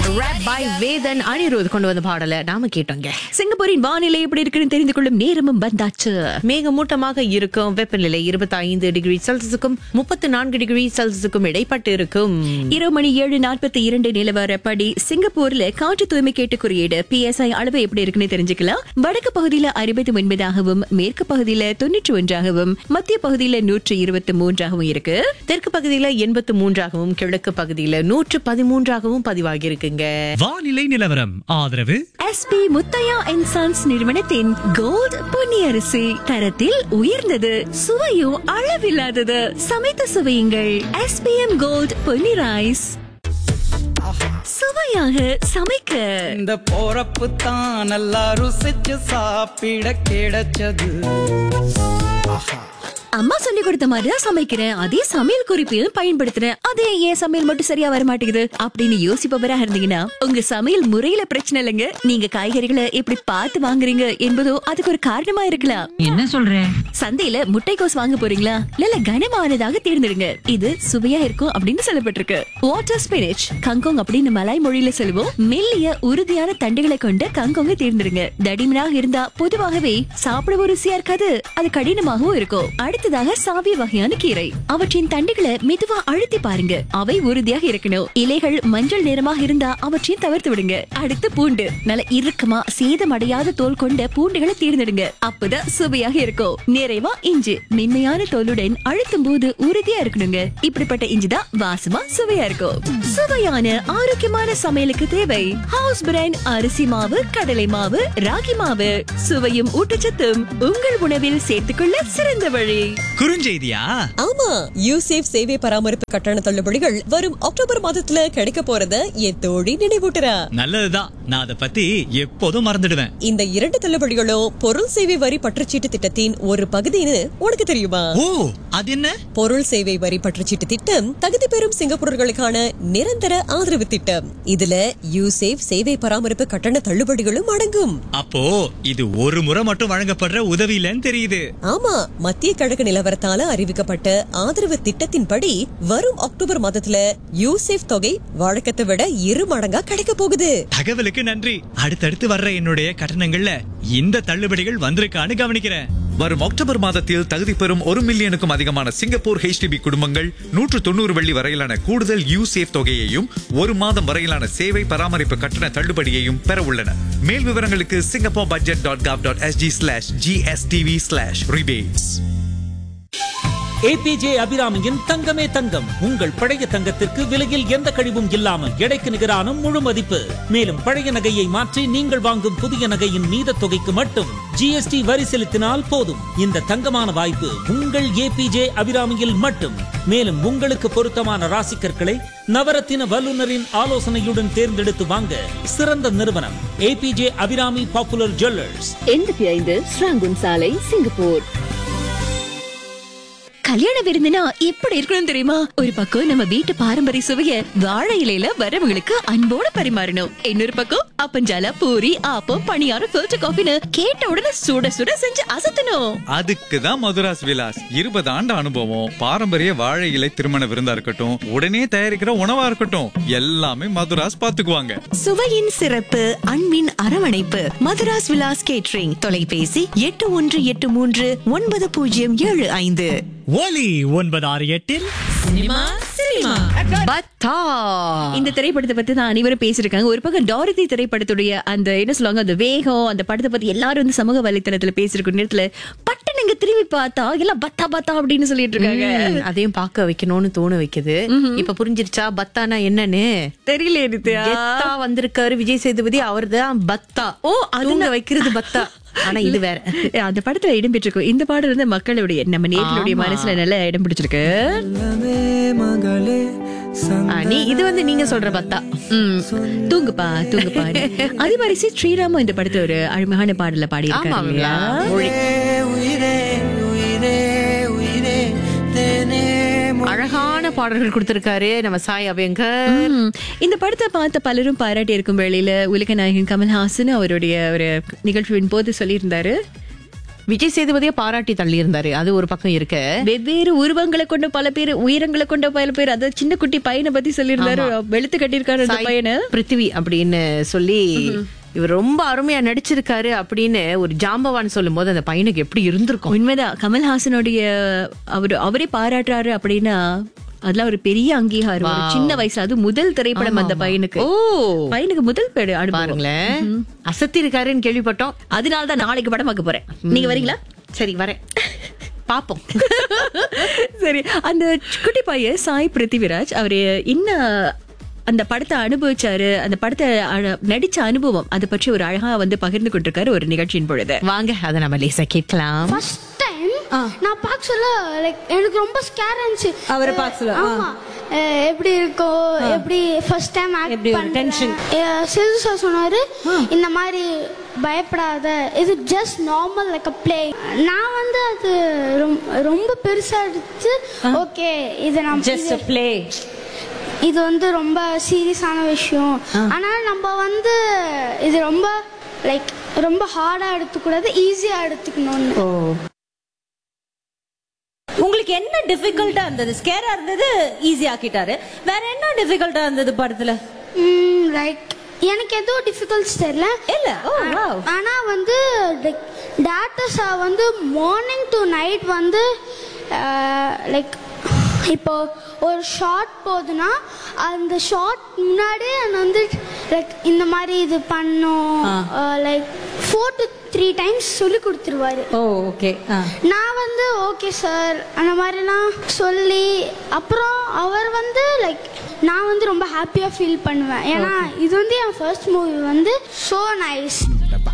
Rap by வேதன் Anirudh கொண்டு வந்த பாடலை நாம கேட்டோங்க சிங்கப்பூரின் வானிலை எப்படி இருக்குன்னு தெரிந்து கொள்ளும் நேரமும் வந்தாச்சு மேகமூட்டமாக இருக்கும் வெப்பநிலை 25 டிகிரி செல்சியஸுக்கும் முப்பத்தி நான்கு டிகிரி செல்சியஸுக்கும் இடைப்பட்டு இருக்கும் இரவு மணி ஏழு நாற்பத்தி இரண்டு நிலவரப்படி சிங்கப்பூர்ல காற்று தூய்மை கேட்டு குறியீடு பிஎஸ்ஐ அளவு எப்படி இருக்குன்னு தெரிஞ்சுக்கலாம் வடக்கு பகுதியில அறுபத்தி ஒன்பதாகவும் மேற்கு பகுதியில தொன்னூற்றி ஒன்றாகவும் மத்திய பகுதியில நூற்றி இருபத்தி மூன்றாகவும் இருக்கு தெற்கு பகுதியில எண்பத்து மூன்றாகவும் கிழக்கு பகுதியில நூற்று பதிமூன்றாகவும் பதிவாகி இருக்குங்க வானிலை நிலவரம் ஆதரவு எஸ்பி முத்தையா அண்ட் சன்ஸ் நிறுவனத்தின் கோல்ட் பொன்னி அரிசி தரத்தில் உயர்ந்தது சுவையும் அளவில்லாதது சமைத்து சுவையுங்கள் எஸ்பிஎம் கோல்ட் பொன்னி ரைஸ் சுவையாக சமைக்க இந்த போறப்பு தான் நல்லா ருசிச்சு சாப்பிட கிடைச்சது அம்மா சொல்லி கொடுத்த மாதிரி தான் சமைக்கிறேன் அதே சமையல் குறிப்பையும் பயன்படுத்துறேன் அதே ஏன் சமையல் மட்டும் சரியா வர மாட்டேங்குது அப்படின்னு யோசிப்பவரா இருந்தீங்கன்னா உங்க சமையல் முறையில பிரச்சனை இல்லைங்க நீங்க காய்கறிகளை எப்படி பார்த்து வாங்குறீங்க என்பதோ அதுக்கு ஒரு காரணமா இருக்கலாம் என்ன சொல்ற சந்தையில முட்டைக்கோஸ் வாங்க போறீங்களா இல்ல கனமானதாக தேர்ந்தெடுங்க இது சுவையா இருக்கும் அப்படின்னு சொல்லப்பட்டிருக்கு வாட்டர் ஸ்பினிச் கங்கோங் அப்படின்னு மலாய் மொழியில சொல்லுவோம் மெல்லிய உறுதியான தண்டுகளை கொண்ட கங்கோங்க தேர்ந்தெடுங்க தடிமனாக இருந்தா பொதுவாகவே சாப்பிடவும் ருசியா இருக்காது அது கடினமாகவும் இருக்கும் அடுத்ததாக சாவிய வகையான கீரை அவற்றின் தண்டுகளை மெதுவா அழுத்தி பாருங்க அவை உறுதியாக இருக்கணும் இலைகள் மஞ்சள் நிறமாக இருந்தா அவற்றையும் தவிர்த்து விடுங்க அடுத்து பூண்டு நல்ல இறுக்கமா சேதமடையாத தோல் கொண்ட பூண்டுகளை தேர்ந்தெடுங்க அப்பதான் சுவையாக இருக்கும் நிறைவா இஞ்சி மென்மையான தோலுடன் அழுத்தும் போது உறுதியா இருக்கணுங்க இப்படிப்பட்ட இஞ்சி தான் வாசமா சுவையா இருக்கும் சுவையான ஆரோக்கியமான சமையலுக்கு தேவை ஹவுஸ் பிராண்ட் அரிசி மாவு கடலை மாவு ராகி மாவு சுவையும் ஊட்டச்சத்தும் உங்கள் உணவில் சேர்த்துக்கொள்ள சிறந்த வழி குறுஞ்செய்தியா ஆமா யூசேஃப் சேவை பராமரிப்பு கட்டண தள்ளுபடிகள் வரும் அக்டோபர் மாதத்துல கிடைக்க போறத என் தோழி நினைவூட்டுறா நல்லதுதான் நான் அதை பத்தி எப்போதும் மறந்துடுவேன் இந்த இரண்டு தள்ளுபடிகளும் பொருள் சேவை வரி பற்றுச்சீட்டு திட்டத்தின் ஒரு பகுதின்னு உனக்கு தெரியுமா ஓ அது என்ன பொருள் சேவை வரி பற்றுச்சீட்டு திட்டம் தகுதி பெறும் சிங்கப்பூரர்களுக்கான நிரந்தர ஆதரவு திட்டம் இதுல யூசேஃப் சேவை பராமரிப்பு கட்டண தள்ளுபடிகளும் அடங்கும் அப்போ இது ஒரு முறை மட்டும் வழங்கப்படுற உதவி இல்லைன்னு தெரியுது ஆமா மத்திய கிழக்கு நிலவரத்தால அறிவிக்கப்பட்ட ஆதரவு திட்டத்தின்படி வரும் அக்டோபர் மாதத்துல யூசேஃப் தொகை வழக்கத்தை விட இரு மடங்கா கிடைக்க போகுது தகவலுக்கு நன்றி அடுத்தடுத்து வர்ற என்னுடைய கட்டணங்கள்ல இந்த தள்ளுபடிகள் வந்திருக்கான்னு கவனிக்கிறேன் வரும் அக்டோபர் மாதத்தில் தகுதி பெறும் ஒரு மில்லியனுக்கும் அதிகமான சிங்கப்பூர் ஹெச்டிபி குடும்பங்கள் நூற்று தொண்ணூறு வெள்ளி வரையிலான கூடுதல் யூசேஃப் தொகையையும் ஒரு மாதம் வரையிலான சேவை பராமரிப்பு கட்டண தள்ளுபடியையும் பெற உள்ளன மேல் விவரங்களுக்கு Singapore budget dot gov dot SG slash GSTV slash rebates APJ அபிராமியின் தங்கமே தங்கம் உங்கள் பழைய தங்கத்திற்கு விலையில் எந்த கழிவும் இல்லாமல் எடைக்கு நிகரான முழு மதிப்பு மேலும் பழைய நகையை மாற்றி நீங்கள் வாங்கும் புதிய நகையின் மீத தொகைக்கு மட்டும் ஜிஎஸ்டி வரி செலுத்தினால் போதும் இந்த தங்கமான வாய்ப்பு உங்கள் ஏபிஜே அபிராமியில் மட்டும் மேலும் உங்களுக்கு பொருத்தமான ராசிக்கற்களை நவரத்தின வல்லுநரின் ஆலோசனையுடன் தேர்ந்தெடுத்து வாங்க சிறந்த நிறுவனம் ஏபிஜே அபிராமி பாப்புலர் ஜுவல்லர்ஸ் எண்பத்தி ஐந்து ஸ்ராங்குன் சாலை சிங்கப்பூர் கல்யாண விருந்துனா எப்படி இருக்கணும் தெரியுமா ஒரு பக்கம் நம்ம வீட்டு பாரம்பரிய சுவைய வாழை இலையில வரவங்களுக்கு அன்போட பரிமாறணும் இன்னொரு பக்கம் அப்பஞ்சால பூரி ஆப்பம் பணியாரம் ஃபில்டர் காஃபின்னு கேட்ட உடனே சுட சுட செஞ்சு அசத்தணும் அதுக்கு தான் மதுராஸ் விலாஸ் இருபது ஆண்டு அனுபவம் பாரம்பரிய வாழை இலை திருமண விருந்தா இருக்கட்டும் உடனே தயாரிக்கிற உணவா இருக்கட்டும் எல்லாமே மதுராஸ் பாத்துக்குவாங்க சுவையின் சிறப்பு அன்பின் அரவணைப்பு மதுராஸ் விலாஸ் கேட்ரிங் தொலைபேசி எட்டு ஒன்று எட்டு மூன்று ஒன்பது பூஜ்ஜியம் ஏழு ஐந்து ஒலி ஒன்பது ஆறு எட்டில் பத்தா இந்த திரைப்படத்தை பத்தி தான் அனைவரும் பேசிருக்காங்க ஒரு பக்கம் டாரிதி திரைப்படத்துடைய அந்த என்ன சொல்லுவாங்க அந்த வேகம் அந்த படத்தை பத்தி எல்லாரும் வந்து சமூக வலைத்தளத்துல பேசிருக்க நேரத்துல பட்டு நீங்க திரும்பி பார்த்தா எல்லாம் பத்தா பத்தா அப்படின்னு சொல்லிட்டு இருக்காங்க ம், அதையும் பார்க்க வைக்கணும்னு தோண வைக்குது இப்ப புரிஞ்சிருச்சா பத்தானா என்னன்னு தெரியல நித்யா கெத்தா வந்திருக்காரு விஜய் சேதுபதி அவர்தான் பத்தா ஓ, ஓ அது அது வைக்கிறது பத்தா ஆனா இது வேற அந்த படத்துல இடம் பெற்றிருக்கும் இந்த பாடல் வந்து மக்களுடைய நம்ம நேர்களுடைய ஆமா. மனசுல நல்ல இடம் பிடிச்சிருக்கு மகளே ஆ, நீ இது வந்து நீங்க சொல்ற பத்தா ம், தூங்குப்பா தூங்குப்பா அதே மாதிரி சி ஸ்ரீராமும் இந்த படத்துல ஒரு அழகான பாடல பாடி இருக்காரு இல்லையா? மொழி உயிரே உயிரே உயிரே தேனே அழகான பாடல்கள் கொடுத்திருக்காரு நம்ம சாய் அபயங்கர் ம். இந்த படத்தை பார்த்த பலரும் பாராட்டி இருக்கும் வேளையில உலக நாயகன் கமல்ஹாசன் அவருடைய ஒரு நிகழ்ச்சியின் போது சொல்லியிருந்தாரு விஜய் சேதுபதியை பாராட்டி தள்ளி இருந்தாரு அது ஒரு பக்கம் இருக்க வெவ்வேறு உருவங்களை கொண்ட பல பேர் உயரங்களை கொண்ட பல பேர் அத சின்ன குட்டி பையனை பத்தி சொல்லியிருந்தாரு வெளுத்து கட்டியிருக்காரு அந்த சாய் பையனை பிருத்திவி அப்படின்னு சொல்லி இவர் ரொம்ப அருமையா நடிச்சிருக்காரு அப்படின்னு ஒரு ஜாம்பவான் சொல்லும் போது அந்த பையனுக்கு எப்படி இருந்திருக்கும் உண்மைதான் கமல்ஹாசனுடைய அவரு அவரே பாராட்டுறாரு அப்படின்னா அதெல்லாம் ஒரு பெரிய அங்கீகாரம் ஒரு சின்ன வயசுல அது முதல் திரைப்படம் அந்த பையனுக்கு ஓ பையனுக்கு முதல் பேடு அனுபவம் பாருங்களேன் அசத்தி இருக்காருன்னு கேள்விப்பட்டோம் அதனால தான் நாளைக்கு படம் பார்க்க போறேன் நீங்க வரீங்களா சரி வரேன் பாப்போம் சரி அந்த குட்டி பையன் சாய் பிருத்திவிராஜ் அவரு இன்னும் அந்த படத்தை அனுபவிச்சாரு அந்த படத்தை அழ- நடிச்ச அனுபவம் அதை பற்றி ஒரு அழகா வந்து பகிர்ந்து கொண்டிருக்காரு ஒரு நிகழ்ச்சியின் பொழுது வாங்க அதை நம்ம லேசா கேட்கலாம் ஃபர்ஸ்ட் டைம் நான் பார்க்க சொல்ல லைக் எனக்கு ரொம்ப ஸ்கேர் இருந்துச்சு அவரை பார்க்க சொல்ல, ஆ. ஆமா அஹ் எப்படி இருக்கோ எப்படி ஃபர்ஸ்ட் டைம் எப்படி ஆக்ட் ஒரு பண்றேன் tension? சிது சார் சொன்னாரு இந்த மாதிரி பயப்படாத இது just normal like uh play நான் வந்து அது ரொம்ப ரொம்ப பெருசா எடுத்து ஓகே இது நம்ம ஜஸ்ட் இது- பிளே இது வந்து ரொம்ப சீரியஸான விஷயம் ஆனா நம்ம வந்து இது ரொம்ப லைக் ரொம்ப ஹார்டா எடுத்துக்கூடாது ஈஸியா எடுத்துக்கணும்னு உங்களுக்கு என்ன டிஃபிகல்ட்டா இருந்தது ஸ்கேரா இருந்தது ஈஸி ஆக்கிட்டாரு வேற என்ன டிஃபிகல்ட்டா இருந்தது படத்துல லைக் எனக்கு எதுவும் டிஃபிகல்ட்ஸ் தெரியல இல்ல ஓ wow. ஆனா வந்து டேட்டர்ஸ் வந்து மார்னிங் டு நைட் வந்து லைக் இப்போ ஒரு ஷார்ட் போகுதுன்னா அந்த ஷார்ட் முன்னாடியே அது வந்து லைக் இந்த மாதிரி இது பண்ணும் like four to three times சொல்லி கொடுத்துருவாரு ஓ ஓகே நான் வந்து ஓகே சார் அந்த மாதிரிலாம் சொல்லி அப்புறம் அவர் வந்து லைக் நான் வந்து ரொம்ப ஹாப்பியாக ஃபீல் பண்ணுவேன் ஏன்னா இது வந்து என் ஃபர்ஸ்ட் மூவி வந்து ஸோ நைஸ்